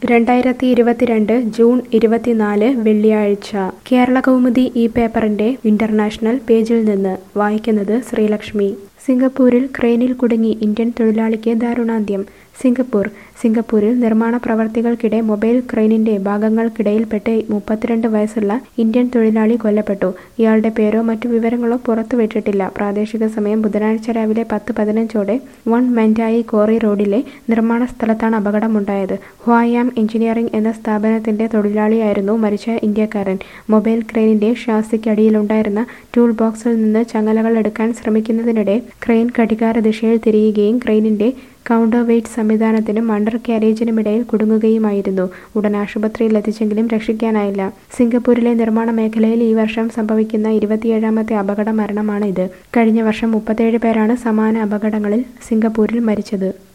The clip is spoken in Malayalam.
രണ്ടായിരത്തി ഇരുപത്തിരണ്ട് ജൂൺ ഇരുപത്തിനാല് വെള്ളിയാഴ്ച കേരള കൗമുദി ഈ പേപ്പറിന്റെ ഇന്റർനാഷണൽ പേജിൽ നിന്ന് വായിക്കുന്നത് ശ്രീലക്ഷ്മി സിംഗപ്പൂരിൽ ക്രെയിനിൽ കുടുങ്ങി ഇന്ത്യൻ തൊഴിലാളിക്ക് ദാരുണാന്ത്യം സിംഗപ്പൂർ സിംഗപ്പൂരിൽ നിർമ്മാണ പ്രവർത്തികൾക്കിടെ മൊബൈൽ ക്രെയിനിന്റെ ഭാഗങ്ങൾക്കിടയിൽപ്പെട്ട് മുപ്പത്തിരണ്ട് വയസ്സുള്ള ഇന്ത്യൻ തൊഴിലാളി കൊല്ലപ്പെട്ടു ഇയാളുടെ പേരോ മറ്റു വിവരങ്ങളോ പുറത്തുവിട്ടിട്ടില്ല പ്രാദേശിക സമയം ബുധനാഴ്ച രാവിലെ പത്ത് പതിനഞ്ചോടെ വൺ മെൻറ്റായി കോറി റോഡിലെ നിർമ്മാണ സ്ഥലത്താണ് അപകടമുണ്ടായത് ഹ്വായാം എഞ്ചിനീയറിംഗ് എന്ന സ്ഥാപനത്തിന്റെ തൊഴിലാളിയായിരുന്നു മരിച്ച ഇന്ത്യക്കാരൻ മൊബൈൽ ക്രെയിനിന്റെ ഷാസിക്കടിയിലുണ്ടായിരുന്ന ടൂൾ ബോക്സിൽ നിന്ന് ചങ്ങലകൾ എടുക്കാൻ ശ്രമിക്കുന്നതിനിടെ ക്രെയിൻ ഘടികാര ദിശയിൽ തിരിയുകയും ക്രെയിനിന്റെ കൗണ്ടർ വെയ്റ്റ് സംവിധാനത്തിനും അണ്ടർ ക്യാരേജിനുമിടയിൽ കുടുങ്ങുകയുമായിരുന്നു ഉടൻ ആശുപത്രിയിൽ എത്തിച്ചെങ്കിലും രക്ഷിക്കാനായില്ല സിംഗപ്പൂരിലെ നിർമ്മാണ മേഖലയിൽ ഈ വർഷം സംഭവിക്കുന്ന ഇരുപത്തിയേഴാമത്തെ അപകട മരണമാണ് ഇത് കഴിഞ്ഞ വർഷം മുപ്പത്തേഴ് പേരാണ് സമാന അപകടങ്ങളിൽ സിംഗപ്പൂരിൽ മരിച്ചത്